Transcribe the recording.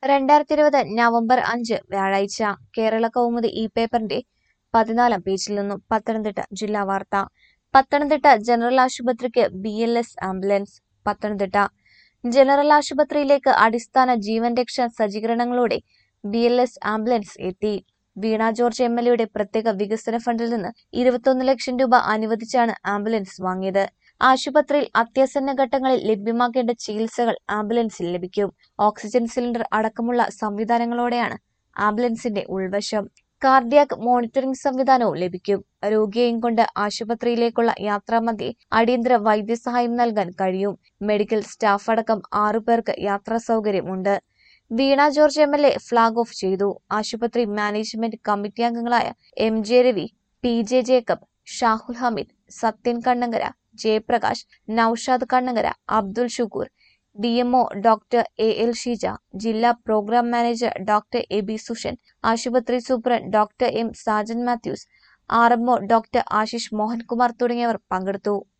രണ്ടായിരത്തി ഇരുപത് നവംബർ അഞ്ച് വ്യാഴാഴ്ച കേരള കൗമുദി ഈ പേപ്പറിന്റെ പതിനാലാം പേജിൽ നിന്നും പത്തനംതിട്ട ജില്ലാ വാർത്ത പത്തനംതിട്ട ജനറൽ ആശുപത്രിക്ക് B L S ambulance Pathanamthitta general ആശുപത്രിയിലേക്ക് അടിസ്ഥാന ജീവൻ രക്ഷാ സജ്ജീകരണങ്ങളോടെ ബി എൽ എസ് ആംബുലൻസ് എത്തി വീണ ജോർജ് എം എൽ എയുടെ പ്രത്യേക വികസന ഫണ്ടിൽ നിന്ന് ഇരുപത്തൊന്ന് ലക്ഷം രൂപ അനുവദിച്ചാണ് ആംബുലൻസ് വാങ്ങിയത് ആശുപത്രിയിൽ അത്യാസന്ന ഘട്ടങ്ങളിൽ ലഭ്യമാക്കേണ്ട ചികിത്സകൾ ആംബുലൻസിൽ ലഭിക്കും ഓക്സിജൻ സിലിണ്ടർ അടക്കമുള്ള സംവിധാനങ്ങളോടെയാണ് ആംബുലൻസിന്റെ ഉൾവശം കാർഡിയാക് മോണിറ്ററിംഗ് സംവിധാനവും ലഭിക്കും രോഗിയെയും കൊണ്ട് ആശുപത്രിയിലേക്കുള്ള യാത്രാമധ്യേ അടിയന്തര വൈദ്യസഹായം നൽകാൻ കഴിയും മെഡിക്കൽ സ്റ്റാഫ് അടക്കം ആറു പേർക്ക് യാത്രാ സൗകര്യമുണ്ട് Veena George M L A flag off ചെയ്തു ആശുപത്രി മാനേജ്മെന്റ് കമ്മിറ്റി അംഗങ്ങളായ M J Ravi P J Jacob Shahul Hameed Sathyan Kannankara Jayaprakash Noushad Kannankara Abdul Shukkur D MO doctor A L Sheeja ജില്ലാ programme manager doctor A B Sushan ആശുപത്രി superintendent doctor M Sajan Mathews R MO doctor Ashish Mohankumar തുടങ്ങിയവർ പങ്കെടുത്തു